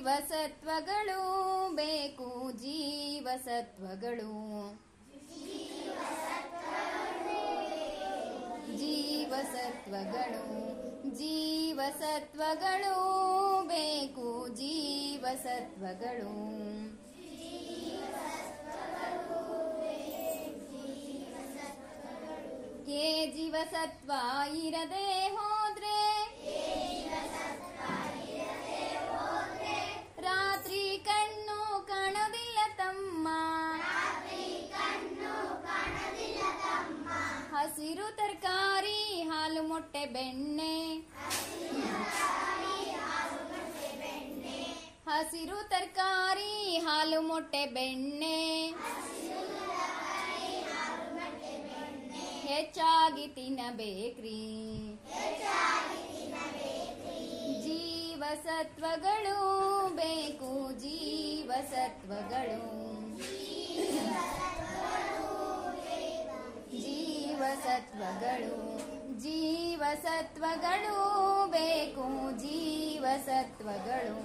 ಜೀವಸತ್ವಗಳು ಬೇಕು ಜೀವಸತ್ವಗಳು ಜೀವಸತ್ವಗಳು ಜೀವಸತ್ವಗಳು ಬೇಕು ಜೀವಸತ್ವಗಳು ಹೇ ಜೀವಸತ್ವ ಇರದೆ ಹೋದ್ರೆ ರಾತ್ರಿ ಕಣ್ಣು ಕಾಣೋದಿಲ್ಲ ತಮ್ಮ ಹಸಿರು ತರಕಾರಿ ಹಾಲು ಮೊಟ್ಟೆ ಬೆಣ್ಣೆ ಹಸಿರು ತರಕಾರಿ ಹಾಲು ಮೊಟ್ಟೆ ಬೆಣ್ಣೆ ಹೆಚ್ಚಾಗಿ ತಿನ್ನಬೇಕ್ರಿ ಜೀವಸತ್ವಗಳು ಬೇಕು ಜೀವಸತ್ವಗಳು ಜೀವಸತ್ವಗಳು ಜೀವಸತ್ವಗಳು ಬೇಕು ಜೀವಸತ್ವಗಳು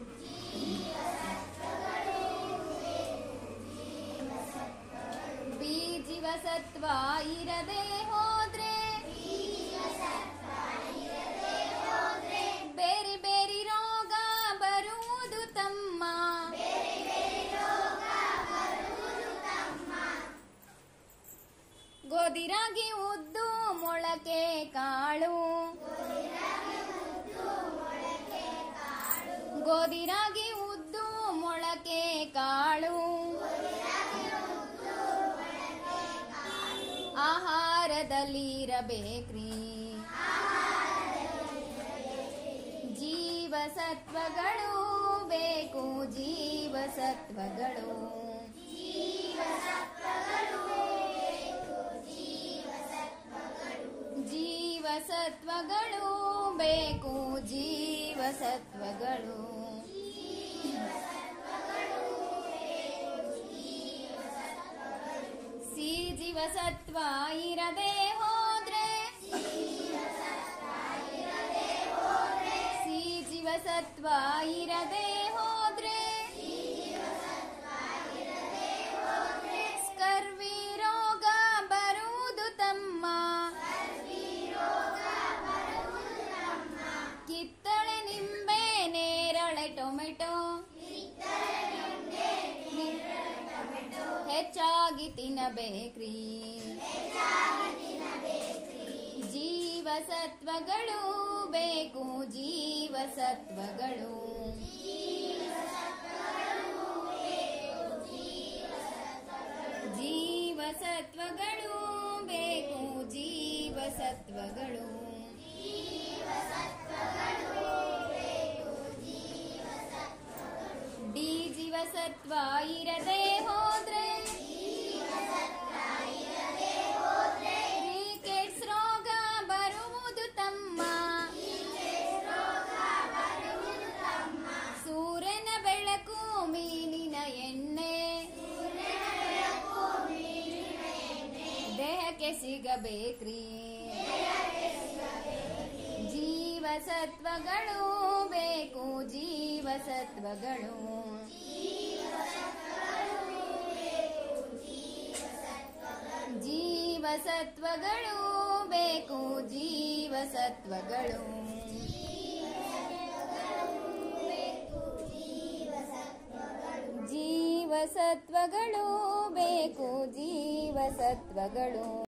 ಬಿ ಜೀವಸತ್ವ ಇರದೆ ಹೋದ್ರೆ ಬೇರೆ ಬೇರೆ ರೋಗ ಬರುವುದು ತಮ್ಮ ಗೋಧಿ ರಾಗಿ ಉದ್ದು ಮೊಳಕೆ ಕಾಳು ಗೋಧಿ ರಾಗಿ ಉದ್ದು ಮೊಳಕೆ ಕಾಳು ಆಹಾರದಲ್ಲಿರಬೇಕ್ರಿ ಜೀವಸತ್ವಗಳು ಬೇಕು ಜೀವಸತ್ವಗಳು ಜೀವಸತ್ವಗಳು ಬೇಕು ಜೀವಸತ್ವಗಳು ಸಿ ಜೀವಸತ್ವ ಇರದೆ ಹೋದ್ರೆ ಸಿ ಜೀವಸತ್ವ ಇರದೆ ಹೋದ್ರೆ ಸ್ಕರ್ವಿ ರೋಗ ಬರುವುದು ತಮ್ಮ ಕಿತ್ತಳೆ ನಿಂಬೆ ನೇರಳೆ ಟೊಮೆಟೊ ಹೆಚ್ಚಾಗಿ ತಿನ್ನಬೇಕ್ರಿ ಜೀವಸತ್ವಗಳು ಬೇಕು ಜೀವಸತ್ವಗಳು ಜೀವಸತ್ವಗಳು ಬೇಕು ಜೀವಸತ್ವಗಳು ಡಿ ಜೀವಸತ್ವ ಇರದೆ ಹೋದ್ರೆ ರಿಕೆಟ್ಸ್ ರೋಗ ಬರುವುದು ತಮ್ಮ ಸೂರ್ಯನ ಬೆಳಕು ಮೀನಿನ ಎಣ್ಣೆ ದೇಹಕ್ಕೆ ಸಿಗಬೇಕ್ರಿ ಜೀವಸತ್ವಗಳು ಬೇಕು ಜೀವಸತ್ವಗಳು ಜೀವಸತ್ವಗಳು ಬೇಕು ಜೀವಸತ್ವಗಳು ಜೀವಸತ್ವಗಳು ಬೇಕು ಜೀವಸತ್ವಗಳು